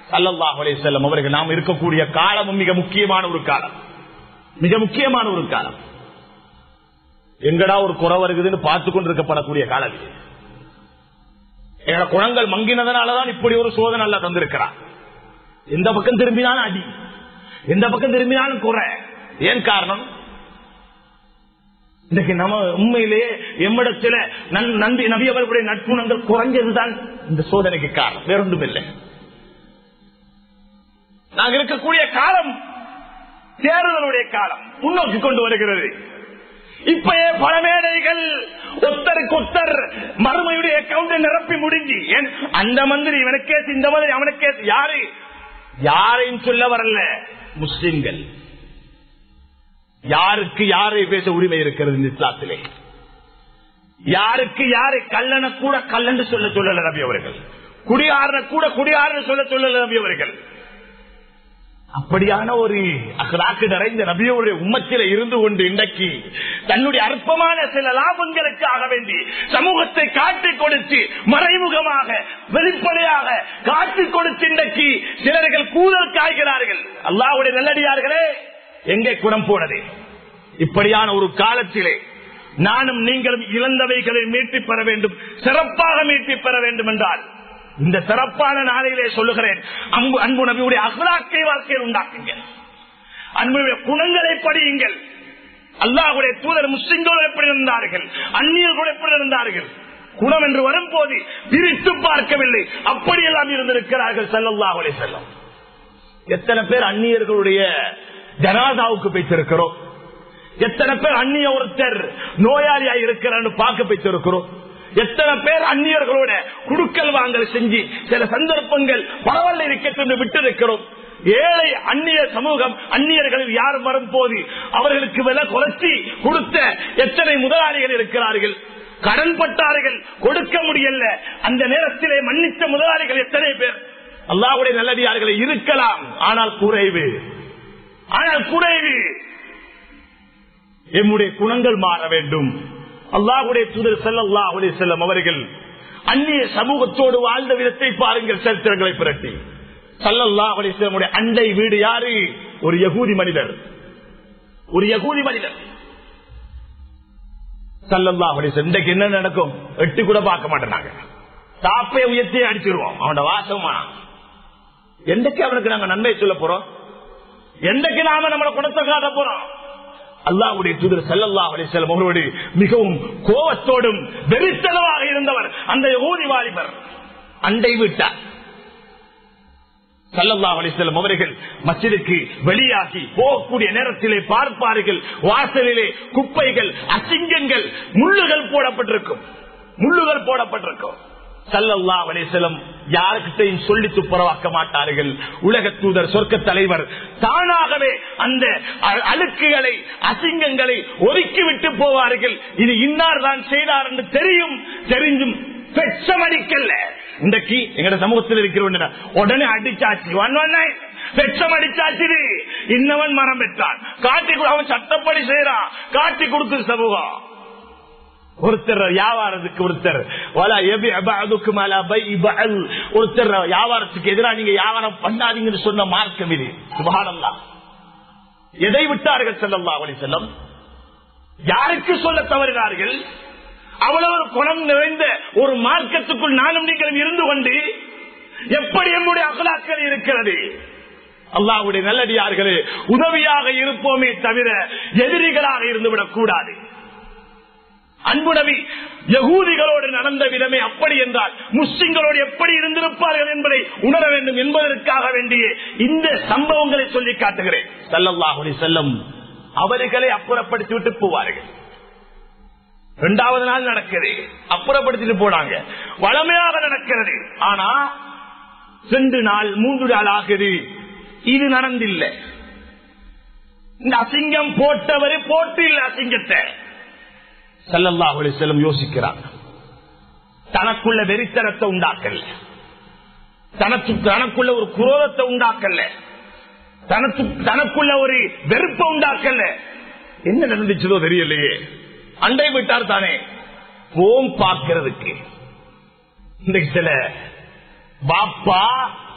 சல்லல்லாஹு அலைஹி வஸல்லம் அவர்கள் நாம் இருக்கக்கூடிய காலமும் மிக முக்கியமான ஒரு காலம் மிக முக்கியமான ஒரு காலம் எங்கடா ஒரு குறை வருகுதுன்னு பார்த்து கொண்டிருக்கப்படக்கூடிய காலம் இது எங்களோட குணங்கள் மங்கினதனாலதான் இப்படி ஒரு சோதனை அல்ல தந்திருக்கிறான் எந்த பக்கம் திரும்பினாலும் அடி எந்த பக்கம் திரும்பினாலும் குறை ஏன் காரணம் இன்றைக்கு நம்ம உண்மையிலேயே எம்மிடத்துல நன்- நம்பி நபி அவர்களுடைய நட்புணங்கள் குறைஞ்சதுதான் இந்த சோதனைக்கு காரணம் வேறொன்றும் இல்லை நாங்க இருக்கக்கூடிய காலம் தேர்தலுடைய காலம் முன்னோக்கி கொண்டு வருகிறது இப்பயே பல மேடைகள் ஒத்தருக்கு ஒத்தர் மறுமையுடைய அக்கௌண்ட் நிரப்பி முடிஞ்சு ஏன் அந்த மந்திரி இவனுக்கே இந்த மந்திரி அவனுக்கே யாரு யாரையும் சொல்ல வரல முஸ்லிம்கள் யாருக்கு யாரை பேச உரிமை இருக்கிறது இந்த இஸ்லாத்திலே யாருக்கு யாரை கல்லன கூட கல்லன்று சொல்ல சொல்லல நபி அவர்கள் குடியாரன கூட குடியாரன சொல்ல சொல்லல நபி அவர்கள் அப்படியான ஒரு அகலாக்கு நிறைந்த நபியோடைய உம்மத்தில இருந்து கொண்டு இன்றைக்கு தன்னுடைய அற்பமான சில லாபங்களுக்காக வேண்டி சமூகத்தை காட்டிக் கொடுத்து மறைமுகமாக வெளிப்படையாக காட்டிக் கொடுத்து இன்றைக்கு சிலர்கள் கூதல் காய்கிறார்கள் அல்லாவுடைய நல்லடியார்களே எங்கே குணம் போனது இப்படியான ஒரு காலத்திலே நானும் நீங்களும் இழந்தவைகளை மீட்டி பெற வேண்டும் சிறப்பாக மீட்டி பெற வேண்டும் என்றால் இந்த சிறப்பான நாளையிலே சொல்லுகிறேன் அன்பு அன்பு நபியுடைய அகலாக்கை வாழ்க்கையில் உண்டாக்குங்க அன்புடைய குணங்களை படியுங்கள் அல்லாஹுடைய தூதர் முஸ்லிம்களோடு எப்படி இருந்தார்கள் அந்நியர்களோடு எப்படி இருந்தார்கள் குணம் என்று வரும்போது பிரித்து பார்க்கவில்லை அப்படியெல்லாம் இருந்திருக்கிறார்கள் செல்லல்லாஹுடைய செல்லம் எத்தனை பேர் அந்நியர்களுடைய ஜனாதாவுக்கு வைத்திருக்கிறோம் எத்தனை பேர் அந்நிய ஒருத்தர் நோயாளியா இருக்கிறான்னு பார்க்க வைத்திருக்கிறோம் எத்தனை பேர் அந்நியர்களோட குடுக்கல் வாங்கல் செஞ்சு சில சந்தர்ப்பங்கள் பரவாயில்ல இருக்கட்டும் விட்டு இருக்கிறோம் ஏழை அந்நிய சமூகம் அந்நியர்களில் யார் வரும் போது அவர்களுக்கு விலை குறைச்சி கொடுத்த எத்தனை முதலாளிகள் இருக்கிறார்கள் கடன் பட்டார்கள் கொடுக்க முடியல அந்த நேரத்திலே மன்னித்த முதலாளிகள் எத்தனை பேர் அல்லாவுடைய நல்லடியார்களை இருக்கலாம் ஆனால் குறைவு ஆனால் குறைவு எம்முடைய குணங்கள் மாற வேண்டும் அல்லாஹுடைய தூதர் செல்லல்லாஹுடைய செல்லம் அவர்கள் அந்நிய சமூகத்தோடு வாழ்ந்த விதத்தை பாருங்கள் சரித்திரங்களை புரட்டி சல்லல்லாஹுடைய செல்லமுடைய அண்டை வீடு யாரு ஒரு யகூதி மனிதர் ஒரு யகூதி மனிதர் சல்லல்லாஹுடைய செல்லம். இன்றைக்கு என்ன நடக்கும் எட்டு கூட பார்க்க மாட்டேனாங்க தாப்பை உயர்த்தி அடிச்சிருவோம் அவனோட வாசமா என்றைக்கு அவனுக்கு நாங்க நன்மை சொல்ல போறோம் என்றைக்கு நாம நம்மளை குணத்தை காட்ட போறோம் அல்லாவுடைய தூதர் சல்லல்லா அலிசல்லம் அவரோடு மிகவும் கோபத்தோடும் வெறித்தனமாக இருந்தவர் அந்த ஊதி வாலிபர் அண்டை விட்டார் சல்லல்லா அலிசல்லம் அவர்கள் மசிதுக்கு வெளியாகி போகக்கூடிய நேரத்திலே பார்ப்பார்கள் வாசலிலே குப்பைகள் அசிங்கங்கள் முள்ளுகள் போடப்பட்டிருக்கும் முள்ளுகள் போடப்பட்டிருக்கும் சல்லல்லா அலிசலம் யாருக்கிட்டையும் சொல்லி துப்புரவாக்க மாட்டார்கள் உலக தூதர் சொர்க்க தலைவர் தானாகவே அந்த அ- அழுக்குகளை அசிங்கங்களை ஒதுக்கி விட்டு போவார்கள் இது இன்னார் தான் செய்தார் என்று தெரியும் தெரிஞ்சும் பெச்சமடிக்கல்ல இன்றைக்கு எங்கட சமூகத்தில் இருக்கிற உடனே அடிச்சாச்சு ஒன் ஒன் நைன் பெச்சம் அடிச்சாச்சு இன்னவன் மரம் பெற்றான் காட்டி கொடு- அவன் சட்டப்படி செய்யறான் காட்டி கொடுத்து சமூகம் ஒருத்தர் வியாபாரத்துக்கு ஒருத்தர் வலா எபி அபஅதுக்கும் அலா பைஇ பஅல். ஒருத்தர் வியாபாரத்துக்கு எதிராக நீங்க வியாபாரம் பண்ணாதீங்கன்னு சொன்ன மார்க்கம் இது சுபஹானல்லாஹ் எதை விட்டார்கள் ஸல்லல்லாஹு அலைஹி வஸல்லம் யாருக்கு சொல்ல தவறினார்கள் அவ்வளவு ஒரு குணம் நிறைந்த ஒரு மார்க்கத்துக்குள் நானும் நீங்களும் இருந்து கொண்டு எப்படி நம்முடைய அகலாக்கள் இருக்கிறது அல்லாஹ்வுடைய நல்லடியார்களே உதவியாக இருப்போமே தவிர எதிரிகளாக இருந்துவிடக் கூடாது அன்பு நபி யகூதிகளோடு நடந்த விதமே அப்படி என்றால் முஸ்லிம்களோடு எப்படி இருந்திருப்பார்கள் என்பதை உணர வேண்டும் என்பதற்காக வேண்டிய இந்த சம்பவங்களை சொல்லி காட்டுகிறேன் சல்லல்லாஹுலி செல்லம் அவர்களை அப்புறப்படுத்தி விட்டு போவார்கள் இரண்டாவது நாள் நடக்குது அப்புறப்படுத்திட்டு போனாங்க வளமையாக நடக்கிறது ஆனா ரெண்டு நாள் மூன்று நாள் ஆகுது இது நடந்தில்லை இந்த அசிங்கம் போட்டவரு போட்டு இல்லை அசிங்கத்தை சல்லல்லாஹுலே செல்லம் யோசிக்கிறார் தனக்குள்ள வெறித்தனத்தை உண்டாக்கல தனக்கு தனக்குள்ள ஒரு குரோதத்தை உண்டாக்கல தனக்கு தனக்குள்ள ஒரு வெறுப்பை உண்டாக்கல என்ன நடந்துச்சதோ தெரியலையே அண்டை விட்டார் தானே போம் பார்க்கிறதுக்கு இன்றைக்கு சில பாப்பா